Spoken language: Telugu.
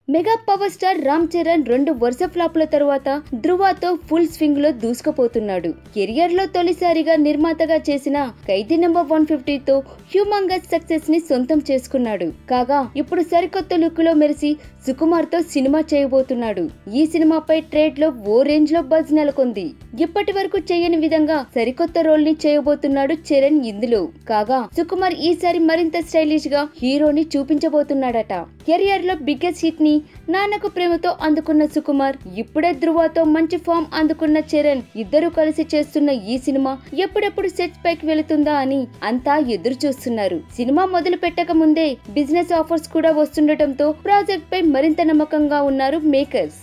mega power star Ram Charan రెండు వరుస ఫ్లాపుల తరువాత ధృవతో ఫుల్ స్వింగ్ లో దూసుకుపోతున్నాడు కెరియర్ లో తొలిసారిగా నిర్మాతగా చేసిన ఖైదీ నెంబర్ వన్ ఫిఫ్టీతో హ్యూమంగస్ సక్సెస్ ని సొంతం చేసుకున్నాడు కాగా ఇప్పుడు సరికొత్త లుక్ లో మెరిసి సుకుమార్ తో సినిమా చేయబోతున్నాడు ఈ సినిమాపై ట్రేడ్ లో ఓ రేంజ్ లో బజ్ నెలకొంది ఇప్పటి వరకు చేయని విధంగా సరికొత్త రోల్ ని చేయబోతున్నాడు చరణ్ ఇందులో కాగా సుకుమార్ ఈసారి మరింత స్టైలిష్ గా హీరోని చూపించబోతున్నాడట కెరియర్ లో బిగ్గెస్ట్ హిట్ ని నాన్నకు ప్రేమతో అందుకున్న సుకుమార్ ఇప్పుడే ధృవతో మంచి ఫామ్ అందుకున్న చరణ్ ఇద్దరు కలిసి చేస్తున్న ఈ సినిమా ఎప్పుడెప్పుడు సెట్స్ పైకి వెళుతుందా అని అంతా ఎదురు చూస్తున్నారు సినిమా మొదలు పెట్టక ముందే బిజినెస్ ఆఫర్స్ కూడా వస్తుండటంతో ప్రాజెక్ట్ పై మరింత నమ్మకంగా ఉన్నారు మేకర్స్